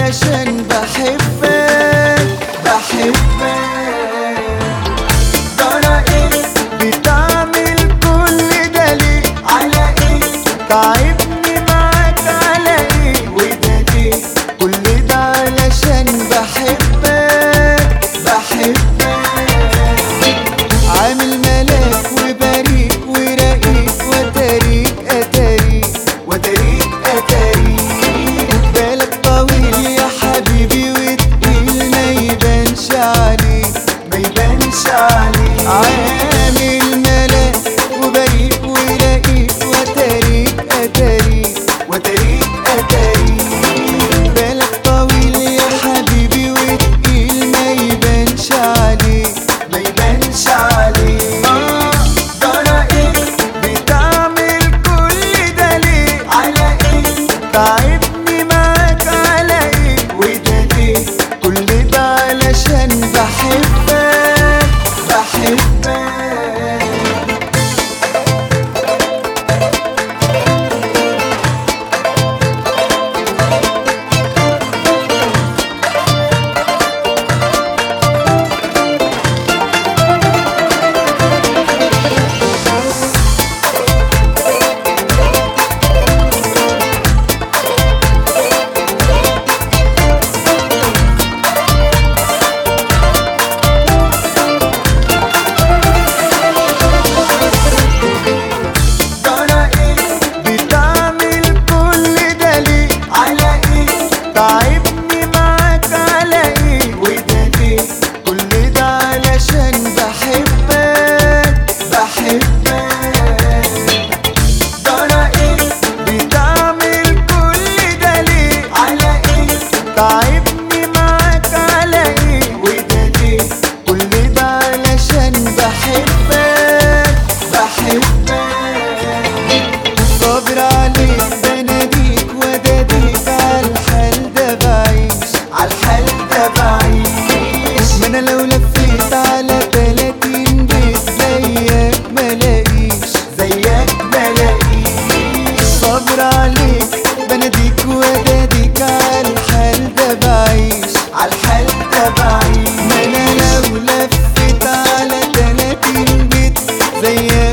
علشان بحبك بحبك ترى ايه بتعمل كل ده ليه على ايه تعبني معاك على ايه وده ليه كل ده علشان بحبك بحبك عامل ملاك وبريك ورقيق وتاريك اتاريك وتاريك اتاريك بالك طويل يا حبيبي وتقيل ما يبانش عليك ما يبانش عليك عامل ملاك وبريك ورقيق وتاريك اتاريك وتاريك اتاريك بالك طويل يا حبيبي وتقيل ما يبانش عليك ما يبانش عليك آه ترى ايه بتعمل كل ده ليه على ايه تعبني معاك على ايه وده ليه كل ده علشان بحبك بحبك ترى ايه بتعمل كل ده ليه على ايه تعبني معاك على ايه وده ليه كل ده علشان بحبك بحبك ترى ايه بتعمل كل ده ليه على ايه تعبني معاك على ايه وده ليه كل ده علشان بحبك بحبك صابر عليك بناديك وداديك عالحال ده بعيش عالحال ده بعيش ما انا لو لفيت على تلاتين بيت زيك ملاقيش زيك ملاقيش صابر عليك بناديك وداديك عالحال ده بعيش عالحال ده بعيش ما انا لو لفيت على تلاتين بيت زيك